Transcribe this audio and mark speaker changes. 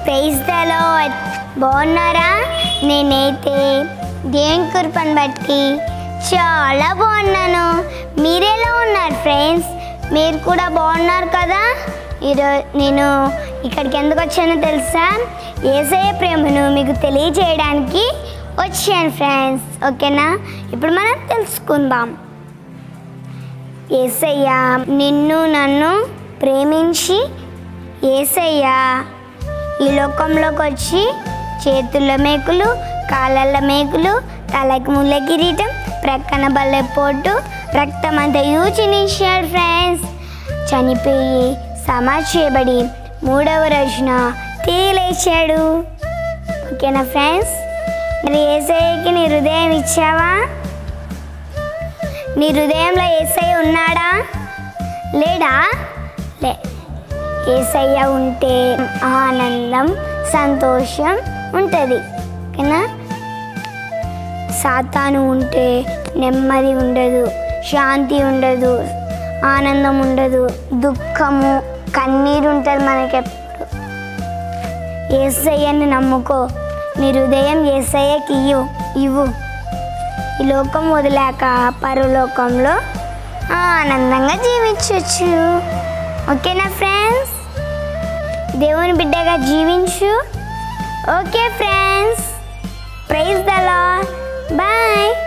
Speaker 1: praise the lord బాగున్నారా నేనైతే దేవుని కృపను బట్టి చాలా బాగున్నాను మీరెలా ఉన్నారు ఫ్రెండ్స్ మీరు కూడా బాగున్నారు కదా ఈరోజు నేను ఇక్కడికి ఎందుకు వచ్చానో తెలుసా ఏసయ్య ప్రేమను మీకు తెలియజేయడానికి వచ్చాను ఫ్రెండ్స్ ఓకేనా ఇప్పుడు మనం తెలుసుకుందాం ఏసయ్య నిన్ను నన్ను ప్రేమించి ఏసయ్య ఈ లోకంలోకి వచ్చి చేతుల మేకులు కాళ్ళ మేకులు తలకు ముళ్ళ కిరీటం ప్రక్కన బల్లెపోటు రక్తం అంతా యూచినిచ్చాడు ఫ్రెండ్స్ చనిపోయి సమాధి చేయబడి మూడవ రోజున తిరిగి లేచాడు ఓకేనా ఫ్రెండ్స్ మరి ఏసయ్యకి నీ హృదయం ఇచ్చావా నీ హృదయంలో ఏసయ్య ఉన్నాడా లేడా లే ఏసయ్య ఉంటే ఆనందం సంతోషం ఉంటుంది ఓకేనా సాతాను ఉంటే నెమ్మది ఉండదు శాంతి ఉండదు ఆనందం ఉండదు దుఃఖము కన్నీరు ఉంటుంది మనకెప్పుడు ఏసయ్యని నమ్ముకో నీ హృదయం ఏసయ్యకి ఇవ్వు ఇవ్వు ఈ లోకం వదిలాక పరలోకంలో ఆనందంగా జీవించవచ్చు ఓకేనా ఫ్రెండ్స్ దేవుని బిడ్డగా జీవించు okay friends praise the Lord bye